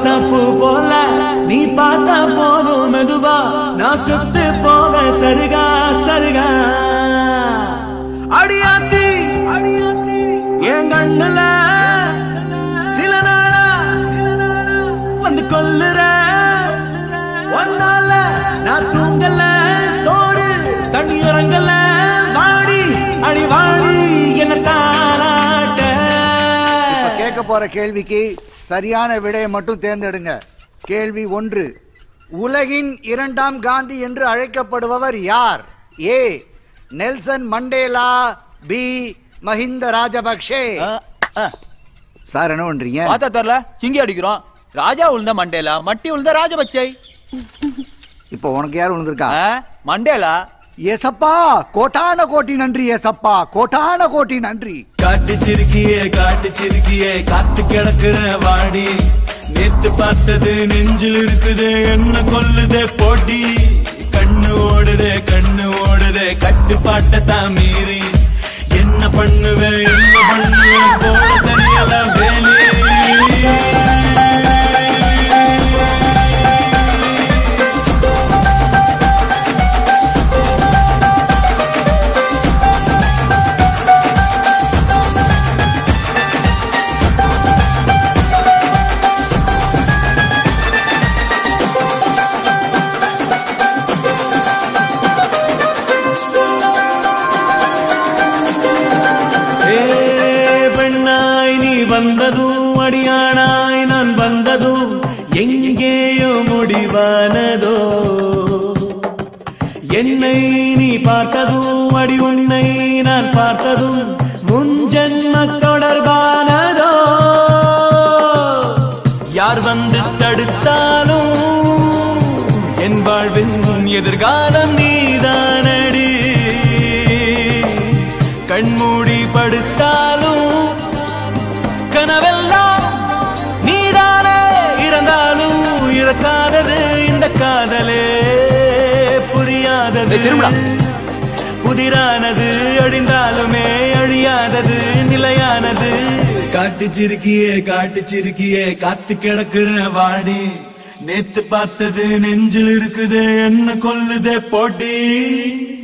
ரோசாப்பூ போல நீ பார்த்தா போதும் மெதுவா நான் சுத்து போவேன் சருகா சருகா அடியாத்தி அடியாத்தி என் கண்ணுல சில நாளா வந்து கொல்லுற ஒன்னால நான் தூங்கல சோறு தண்ணி இறங்கல வாடி அடி வாடி என்ன தாராட்ட இப்ப கேட்க போற கேள்விக்கு சரியான விடையை மட்டும் தேர்ந்தெடுங்க கேள்வி ஒன்று உலகின் இரண்டாம் காந்தி என்று அழைக்கப்படுபவர் யார் A Nelson Mandela B Mahinda Rajapaksa sir என்ன பண்றீங்க பார்த்தா தெரியல சிங்கி அடிக்கிறோம் ராஜா உழுந்த மண்டேலா மட்டி உழுந்த ராஜபக்சே இப்போ உனக்கு யார் விழுந்திருக்கா ஆ, மண்டேலா ஏசப்பா கோட்டான கோட்டி நன்றி ஏசப்பா கோட்டான கோட்டி நன்றி காட்டு சிறுக்கியே காட்டு சிறுக்கியே காத்து கிடக்குற வாடி நேத்து பார்த்தது நெஞ்சில் இருக்குது என்ன கொல்லுதே போட்டி கண்ணு ஓடுதே கண்ணு ஓடுதே கட்டுப்பாட்டை தான் மீறி என்ன பண்ணுவேன் என்ன பண்ணுவேன் போட தெரியல வேலி ஏ பெண்ணாய் நீ வந்ததும் அடியானாய் நான் வந்ததும் எங்கேயோ முடிவானதோ என்னை நீ பார்த்ததும் அடி உன்னை நான் பார்த்ததும் முன்ஜன்ம தொடர்பானதோ யார் வந்து தடுத்தாலும் என் வாழ்வின் எதிர்காலம் நீதானடி கண்மூடி படுத்தாலும் கனவெல்லாம் நீதானே இறந்தாலும் இறக்காதது இந்த காதலே புரியாதது புதிரானது அழிந்தாலுமே அழியாதது நிலையானது காட்டு சிறுக்கியே காட்டு சிறுக்கியே காத்து கிடக்குற வாடி நேத்து பார்த்தது நெஞ்சில் இருக்குது என்ன கொல்லுதே போட்டி